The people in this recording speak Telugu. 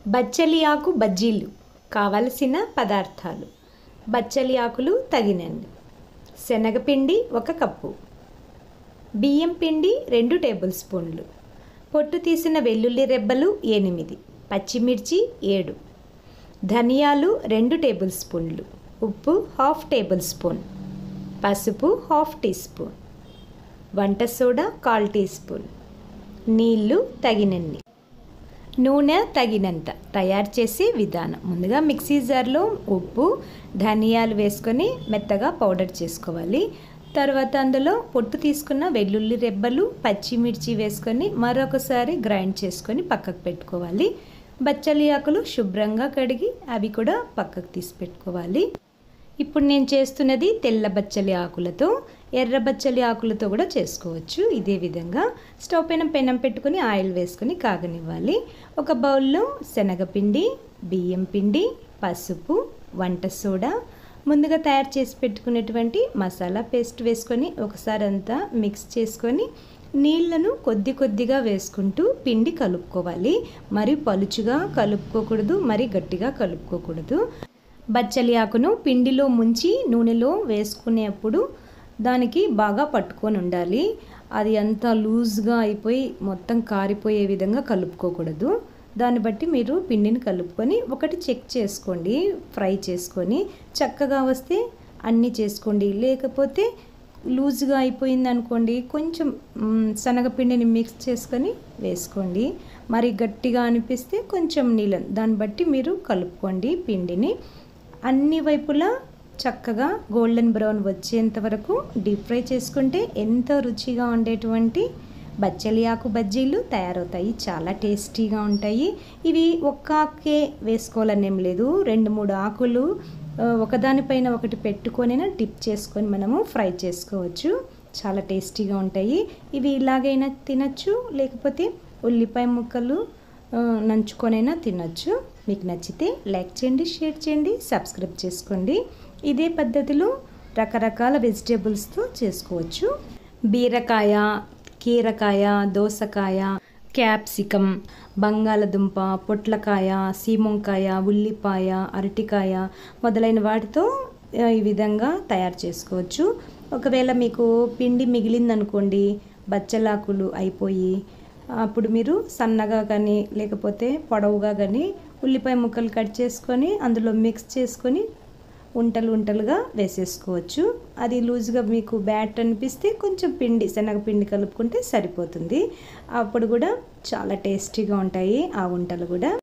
బచ్చలి ఆకు బజ్జీలు కావలసిన పదార్థాలు బచ్చలి ఆకులు తగినన్ని శనగపిండి ఒక కప్పు బియ్యం పిండి రెండు టేబుల్ స్పూన్లు పొట్టు తీసిన వెల్లుల్లి రెబ్బలు ఎనిమిది పచ్చిమిర్చి ఏడు ధనియాలు రెండు టేబుల్ స్పూన్లు ఉప్పు హాఫ్ టేబుల్ స్పూన్ పసుపు హాఫ్ టీ స్పూన్ వంట సోడా కాల్ టీ స్పూన్ నీళ్ళు తగినన్ని నూనె తగినంత తయారు చేసే విధానం ముందుగా మిక్సీ జార్లో ఉప్పు ధనియాలు వేసుకొని మెత్తగా పౌడర్ చేసుకోవాలి తర్వాత అందులో పొట్టు తీసుకున్న వెల్లుల్లి రెబ్బలు పచ్చిమిర్చి వేసుకొని మరొకసారి గ్రైండ్ చేసుకొని పక్కకు పెట్టుకోవాలి బచ్చలి ఆకులు శుభ్రంగా కడిగి అవి కూడా పక్కకు తీసి పెట్టుకోవాలి ఇప్పుడు నేను చేస్తున్నది తెల్ల బచ్చలి ఆకులతో ఎర్ర బచ్చలి ఆకులతో కూడా చేసుకోవచ్చు ఇదే విధంగా స్టవ్ పైన పెనం పెట్టుకొని ఆయిల్ వేసుకొని కాగనివ్వాలి ఒక బౌల్లో శనగపిండి బియ్యం పిండి పసుపు వంట సోడా ముందుగా తయారు చేసి పెట్టుకున్నటువంటి మసాలా పేస్ట్ వేసుకొని ఒకసారి అంతా మిక్స్ చేసుకొని నీళ్లను కొద్ది కొద్దిగా వేసుకుంటూ పిండి కలుపుకోవాలి మరి పలుచుగా కలుపుకోకూడదు మరి గట్టిగా కలుపుకోకూడదు బచ్చలి ఆకును పిండిలో ముంచి నూనెలో వేసుకునేప్పుడు దానికి బాగా పట్టుకొని ఉండాలి అది అంతా లూజ్గా అయిపోయి మొత్తం కారిపోయే విధంగా కలుపుకోకూడదు దాన్ని బట్టి మీరు పిండిని కలుపుకొని ఒకటి చెక్ చేసుకోండి ఫ్రై చేసుకొని చక్కగా వస్తే అన్నీ చేసుకోండి లేకపోతే లూజ్గా అయిపోయింది అనుకోండి కొంచెం శనగపిండిని మిక్స్ చేసుకొని వేసుకోండి మరి గట్టిగా అనిపిస్తే కొంచెం నీళ్ళని దాన్ని బట్టి మీరు కలుపుకోండి పిండిని అన్ని వైపులా చక్కగా గోల్డెన్ బ్రౌన్ వచ్చేంత వరకు డీప్ ఫ్రై చేసుకుంటే ఎంతో రుచిగా ఉండేటువంటి బచ్చలి ఆకు బజ్జీలు తయారవుతాయి చాలా టేస్టీగా ఉంటాయి ఇవి ఒక్క ఆకే వేసుకోవాలని ఏం లేదు రెండు మూడు ఆకులు ఒకదానిపైన ఒకటి పెట్టుకొనైనా డిప్ చేసుకొని మనము ఫ్రై చేసుకోవచ్చు చాలా టేస్టీగా ఉంటాయి ఇవి ఇలాగైనా తినచ్చు లేకపోతే ఉల్లిపాయ ముక్కలు నంచుకొనైనా తినచ్చు మీకు నచ్చితే లైక్ చేయండి షేర్ చేయండి సబ్స్క్రైబ్ చేసుకోండి ఇదే పద్ధతిలో రకరకాల వెజిటేబుల్స్తో చేసుకోవచ్చు బీరకాయ కీరకాయ దోసకాయ క్యాప్సికమ్ బంగాళదుంప పొట్లకాయ సీమంకాయ ఉల్లిపాయ అరటికాయ మొదలైన వాటితో ఈ విధంగా తయారు చేసుకోవచ్చు ఒకవేళ మీకు పిండి మిగిలిందనుకోండి బచ్చలాకులు అయిపోయి అప్పుడు మీరు సన్నగా కానీ లేకపోతే పొడవుగా కానీ ఉల్లిపాయ ముక్కలు కట్ చేసుకొని అందులో మిక్స్ చేసుకొని ఉంటలు ఉంటలుగా వేసేసుకోవచ్చు అది లూజ్గా మీకు బ్యాట్ అనిపిస్తే కొంచెం పిండి శనగపిండి కలుపుకుంటే సరిపోతుంది అప్పుడు కూడా చాలా టేస్టీగా ఉంటాయి ఆ వంటలు కూడా